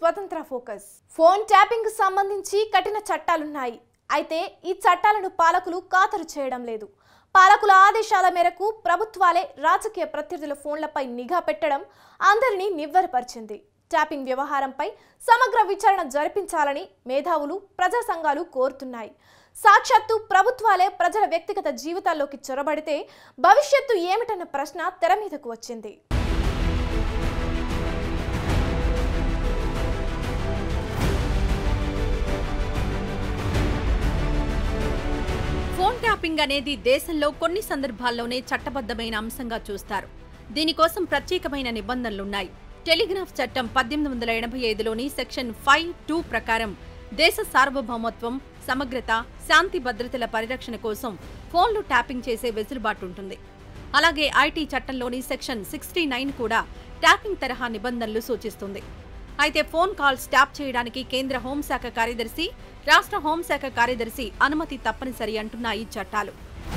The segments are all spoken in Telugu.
స్వతంత్ర ఫోకస్ ఫోన్ ట్యాపింగ్ కు సంబంధించి కఠిన చట్టాలున్నాయి అయితే ఈ చట్టాలను పాలకులు ఖాతరు చేయడం లేదు పాలకుల ఆదేశాల మేరకు ప్రభుత్వాలే రాజకీయ ప్రత్యర్థుల ఫోన్లపై నిఘా పెట్టడం అందరినీ నివ్వెరపరిచింది ట్యాపింగ్ వ్యవహారంపై సమగ్ర విచారణ జరిపించాలని మేధావులు ప్రజా సంఘాలు కోరుతున్నాయి సాక్షాత్తు ప్రభుత్వాలే ప్రజల వ్యక్తిగత జీవితాల్లోకి చొరబడితే భవిష్యత్తు ఏమిటన్న ప్రశ్న తెర మీదకు వచ్చింది ఫోన్ ట్యాపింగ్ అనేది దేశంలో కొన్ని సందర్భాల్లోనే చట్టబద్ధమైన అంశంగా చూస్తారు దీనికోసం ప్రత్యేకమైన నిబంధనలున్నాయి టెలిగ్రాఫ్ చట్టం పద్దెనిమిది వందల ఎనభై ఐదులోని సెక్షన్ ఫైవ్ టూ ప్రకారం దేశ సార్వభౌమత్వం సమగ్రత శాంతి భద్రతల పరిరక్షణ కోసం ఫోన్లు ట్యాపింగ్ చేసే వెసులుబాటు ఉంటుంది అలాగే ఐటీ చట్టంలోని సెక్షన్ సిక్స్టీ నైన్ కూడా ట్యాపింగ్ తరహా నిబంధనలు సూచిస్తుంది అయితే ఫోన్ కాల్స్ ట్యాప్ చేయడానికి కేంద్ర హోంశాఖ కార్యదర్శి రాష్ట్ర హోంశాఖ కార్యదర్శి అనుమతి తప్పనిసరి అంటున్నాయి ఈ చట్టాలు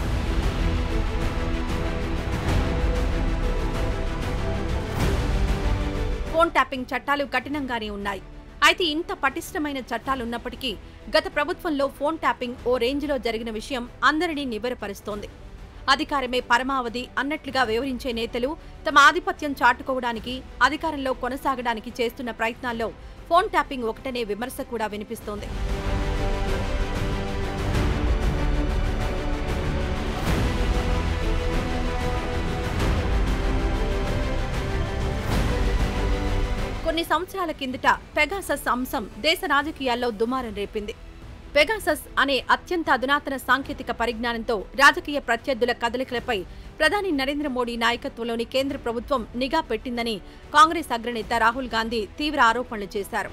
ఫోన్ ట్యాపింగ్ చట్టాలు కఠినంగానే ఉన్నాయి అయితే ఇంత పటిష్టమైన చట్టాలున్నప్పటికీ గత ప్రభుత్వంలో ఫోన్ ట్యాపింగ్ ఓ రేంజ్లో జరిగిన విషయం అందరినీ నివ్వెరపరుస్తోంది అధికారమే పరమావధి అన్నట్లుగా వివరించే నేతలు తమ ఆధిపత్యం చాటుకోవడానికి అధికారంలో కొనసాగడానికి చేస్తున్న ప్రయత్నాల్లో ఫోన్ ట్యాపింగ్ ఒకటనే విమర్శ కూడా వినిపిస్తోంది కొన్ని సంవత్సరాల కిందట పెగాసస్ అంశం దేశ రాజకీయాల్లో దుమారం రేపింది పెగాసస్ అనే అత్యంత అధునాతన సాంకేతిక పరిజ్ఞానంతో రాజకీయ ప్రత్యర్థుల కదలికలపై ప్రధాని నరేంద్ర మోడీ నాయకత్వంలోని కేంద్ర ప్రభుత్వం నిఘా పెట్టిందని కాంగ్రెస్ అగ్రనేత రాహుల్ గాంధీ తీవ్ర ఆరోపణలు చేశారు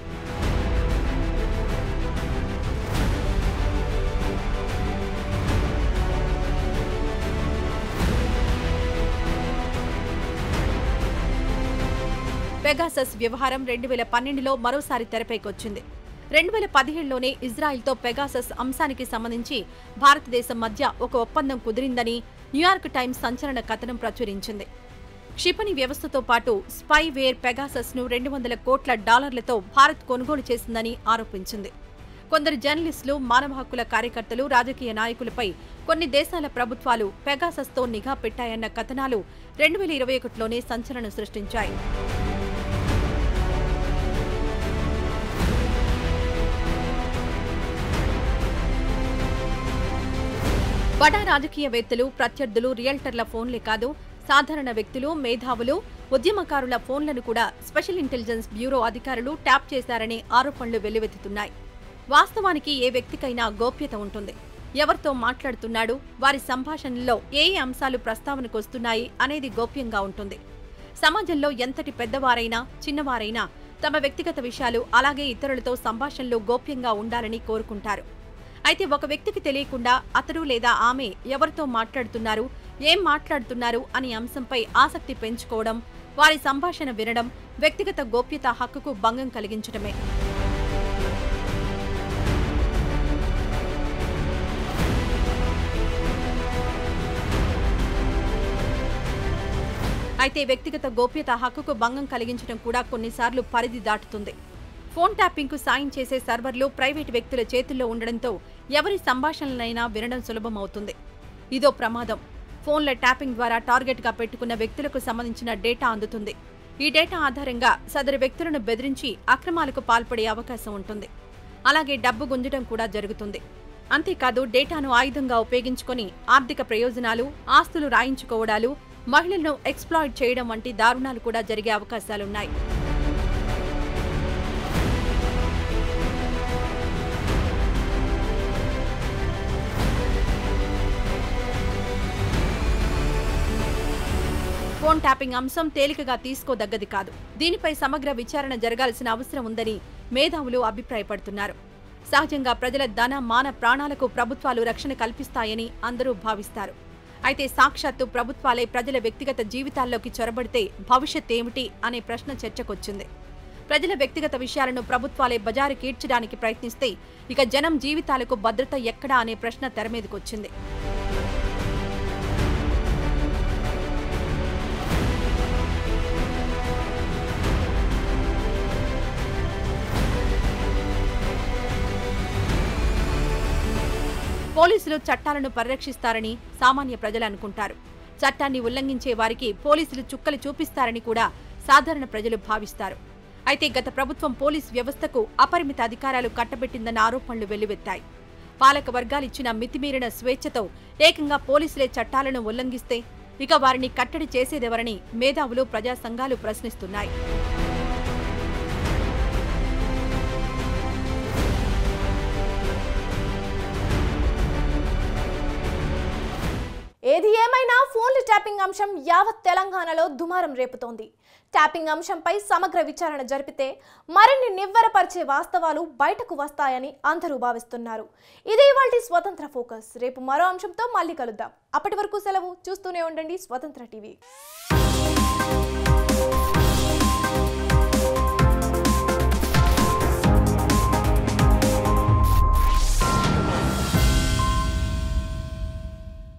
పెగాసస్ వ్యవహారం రెండు వేల పన్నెండులో మరోసారి తెరపైకొచ్చింది రెండు వేల పదిహేడులోనే ఇజ్రాయెల్తో పెగాసస్ అంశానికి సంబంధించి భారతదేశం మధ్య ఒక ఒప్పందం కుదిరిందని న్యూయార్క్ టైమ్స్ సంచలన కథనం ప్రచురించింది క్షిపణి వ్యవస్థతో పాటు స్పైవేర్ పెగాసస్ ను రెండు వందల కోట్ల డాలర్లతో భారత్ కొనుగోలు చేసిందని ఆరోపించింది కొందరు జర్నలిస్టులు మానవ హక్కుల కార్యకర్తలు రాజకీయ నాయకులపై కొన్ని దేశాల ప్రభుత్వాలు పెగాసస్తో నిఘా పెట్టాయన్న కథనాలు రెండు వేల ఇరవై ఒకటిలోనే సంచలనం సృష్టించాయి బడా రాజకీయవేత్తలు ప్రత్యర్థులు రియల్టర్ల ఫోన్లే కాదు సాధారణ వ్యక్తులు మేధావులు ఉద్యమకారుల ఫోన్లను కూడా స్పెషల్ ఇంటెలిజెన్స్ బ్యూరో అధికారులు ట్యాప్ చేశారనే ఆరోపణలు వెల్లువెత్తుతున్నాయి వాస్తవానికి ఏ వ్యక్తికైనా గోప్యత ఉంటుంది ఎవరితో మాట్లాడుతున్నాడు వారి సంభాషణల్లో ఏ ఏ అంశాలు ప్రస్తావనకు వస్తున్నాయి అనేది గోప్యంగా ఉంటుంది సమాజంలో ఎంతటి పెద్దవారైనా చిన్నవారైనా తమ వ్యక్తిగత విషయాలు అలాగే ఇతరులతో సంభాషణలు గోప్యంగా ఉండాలని కోరుకుంటారు అయితే ఒక వ్యక్తికి తెలియకుండా అతడు లేదా ఆమె ఎవరితో మాట్లాడుతున్నారు ఏం మాట్లాడుతున్నారు అనే అంశంపై ఆసక్తి పెంచుకోవడం వారి సంభాషణ వినడం వ్యక్తిగత గోప్యత హక్కుకు భంగం కలిగించడమే అయితే వ్యక్తిగత గోప్యత హక్కుకు భంగం కలిగించడం కూడా కొన్నిసార్లు పరిధి దాటుతుంది ఫోన్ ట్యాపింగ్కు సాయం చేసే సర్వర్లు ప్రైవేటు వ్యక్తుల చేతుల్లో ఉండడంతో ఎవరి సంభాషణలైనా వినడం సులభమవుతుంది ఇదో ప్రమాదం ఫోన్ల ట్యాపింగ్ ద్వారా టార్గెట్గా పెట్టుకున్న వ్యక్తులకు సంబంధించిన డేటా అందుతుంది ఈ డేటా ఆధారంగా సదరు వ్యక్తులను బెదిరించి అక్రమాలకు పాల్పడే అవకాశం ఉంటుంది అలాగే డబ్బు గుంజడం కూడా జరుగుతుంది అంతేకాదు డేటాను ఆయుధంగా ఉపయోగించుకొని ఆర్థిక ప్రయోజనాలు ఆస్తులు రాయించుకోవడాలు మహిళలను ఎక్స్ప్లాయిట్ చేయడం వంటి దారుణాలు కూడా జరిగే అవకాశాలున్నాయి ఫోన్ ట్యాపింగ్ అంశం తేలికగా తీసుకోదగ్గది కాదు దీనిపై సమగ్ర విచారణ జరగాల్సిన అవసరం ఉందని మేధావులు అభిప్రాయపడుతున్నారు సహజంగా ప్రజల ధన మాన ప్రాణాలకు ప్రభుత్వాలు రక్షణ కల్పిస్తాయని అందరూ భావిస్తారు అయితే సాక్షాత్తు ప్రభుత్వాలే ప్రజల వ్యక్తిగత జీవితాల్లోకి చొరబడితే భవిష్యత్ ఏమిటి అనే ప్రశ్న చర్చకొచ్చింది ప్రజల వ్యక్తిగత విషయాలను ప్రభుత్వాలే బజారు కీడ్చడానికి ప్రయత్నిస్తే ఇక జనం జీవితాలకు భద్రత ఎక్కడా అనే ప్రశ్న తెరమీదకొచ్చింది పోలీసులు చట్టాలను పరిరక్షిస్తారని సామాన్య ప్రజలు అనుకుంటారు చట్టాన్ని ఉల్లంఘించే వారికి పోలీసులు చుక్కలు చూపిస్తారని కూడా సాధారణ ప్రజలు భావిస్తారు అయితే గత ప్రభుత్వం పోలీస్ వ్యవస్థకు అపరిమిత అధికారాలు కట్టబెట్టిందన్న ఆరోపణలు వెల్లువెత్తాయి పాలక వర్గాలిచ్చిన మితిమీరిన స్వేచ్ఛతో ఏకంగా పోలీసులే చట్టాలను ఉల్లంఘిస్తే ఇక వారిని కట్టడి చేసేదెవరని మేధావులు ప్రజా సంఘాలు ప్రశ్నిస్తున్నాయి ఏది ఏమైనా ఫోన్ల ట్యాపింగ్ అంశం యావత్ తెలంగాణలో దుమారం రేపుతోంది ట్యాపింగ్ అంశంపై సమగ్ర విచారణ జరిపితే మరిన్ని నివ్వెరపరిచే వాస్తవాలు బయటకు వస్తాయని అందరూ భావిస్తున్నారు ఇదే ఇవాల్టి స్వతంత్ర ఫోకస్ రేపు మరో అంశంతో మళ్ళీ కలుద్దాం అప్పటి వరకు సెలవు చూస్తూనే ఉండండి స్వతంత్ర టీవీ